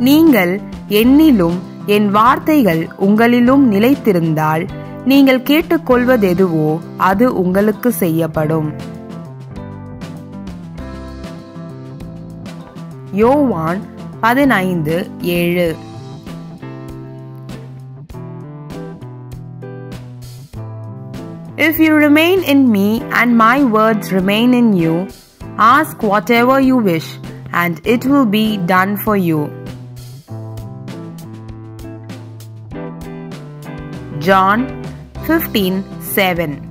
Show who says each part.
Speaker 1: நீங்கள் என்னிலும் என் வார்த்தைகள் உங்களிலும் நிலைத்திருந்தால் நீங்கள் கேட்டுக்கொள்வதெதுவோ அது உங்களுக்கு செய்யப்படும் யோவான் பதினைந்து ஏழு If you remain in me and my words remain in you, ask whatever you wish, and it will be done for you. John 15 7